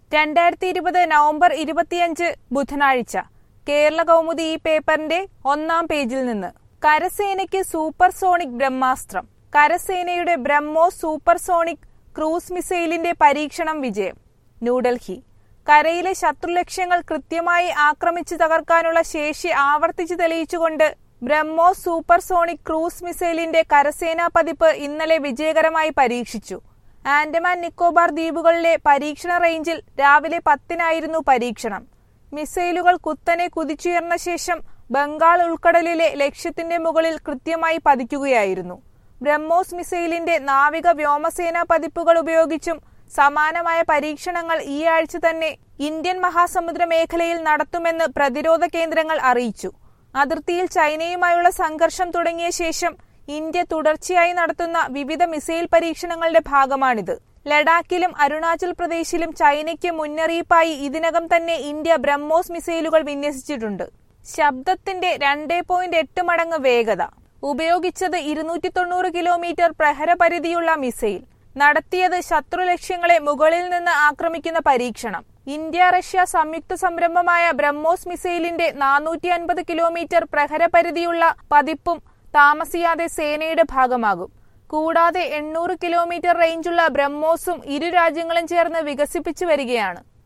രണ്ടായിരത്തി ഇരുപത് നവംബർ ഇരുപത്തിയഞ്ച് ബുധനാഴ്ച കേരള കൗമുദി ഈ പേപ്പറിന്റെ ഒന്നാം പേജിൽ നിന്ന് കരസേനയ്ക്ക് സൂപ്പർസോണിക് ബ്രഹ്മാസ്ത്രം കരസേനയുടെ ബ്രഹ്മോസ് സൂപ്പർസോണിക് ക്രൂസ് മിസൈലിന്റെ പരീക്ഷണം വിജയം ന്യൂഡൽഹി കരയിലെ ശത്രുലക്ഷ്യങ്ങൾ കൃത്യമായി ആക്രമിച്ചു തകർക്കാനുള്ള ശേഷി ആവർത്തിച്ചു തെളിയിച്ചുകൊണ്ട് ബ്രഹ്മോസ് സൂപ്പർസോണിക് ക്രൂസ് മിസൈലിന്റെ കരസേനാ പതിപ്പ് ഇന്നലെ വിജയകരമായി പരീക്ഷിച്ചു ആൻഡമാൻ നിക്കോബാർ ദ്വീപുകളിലെ പരീക്ഷണ റേഞ്ചിൽ രാവിലെ പത്തിനായിരുന്നു പരീക്ഷണം മിസൈലുകൾ കുത്തനെ കുതിച്ചുയർന്ന ശേഷം ബംഗാൾ ഉൾക്കടലിലെ ലക്ഷ്യത്തിന്റെ മുകളിൽ കൃത്യമായി പതിക്കുകയായിരുന്നു ബ്രഹ്മോസ് മിസൈലിന്റെ നാവിക വ്യോമസേനാ പതിപ്പുകൾ ഉപയോഗിച്ചും സമാനമായ പരീക്ഷണങ്ങൾ ഈ ആഴ്ച തന്നെ ഇന്ത്യൻ മഹാസമുദ്ര മേഖലയിൽ നടത്തുമെന്ന് പ്രതിരോധ കേന്ദ്രങ്ങൾ അറിയിച്ചു അതിർത്തിയിൽ ചൈനയുമായുള്ള സംഘർഷം തുടങ്ങിയ ശേഷം ഇന്ത്യ തുടർച്ചയായി നടത്തുന്ന വിവിധ മിസൈൽ പരീക്ഷണങ്ങളുടെ ഭാഗമാണിത് ലഡാക്കിലും അരുണാചൽ പ്രദേശിലും ചൈനയ്ക്ക് മുന്നറിയിപ്പായി ഇതിനകം തന്നെ ഇന്ത്യ ബ്രഹ്മോസ് മിസൈലുകൾ വിന്യസിച്ചിട്ടുണ്ട് ശബ്ദത്തിന്റെ രണ്ടേ പോയിന്റ് എട്ട് മടങ്ങ് വേഗത ഉപയോഗിച്ചത് ഇരുന്നൂറ്റി തൊണ്ണൂറ് കിലോമീറ്റർ പ്രഹരപരിധിയുള്ള മിസൈൽ നടത്തിയത് ശത്രു ലക്ഷ്യങ്ങളെ മുകളിൽ നിന്ന് ആക്രമിക്കുന്ന പരീക്ഷണം ഇന്ത്യ റഷ്യ സംയുക്ത സംരംഭമായ ബ്രഹ്മോസ് മിസൈലിന്റെ നാനൂറ്റി അൻപത് കിലോമീറ്റർ പ്രഹരപരിധിയുള്ള പതിപ്പും താമസിയാതെ സേനയുടെ ഭാഗമാകും കൂടാതെ എണ്ണൂറ് കിലോമീറ്റർ റേഞ്ചുള്ള ബ്രഹ്മോസും ഇരു രാജ്യങ്ങളും ചേർന്ന് വികസിപ്പിച്ചു വരികയാണ്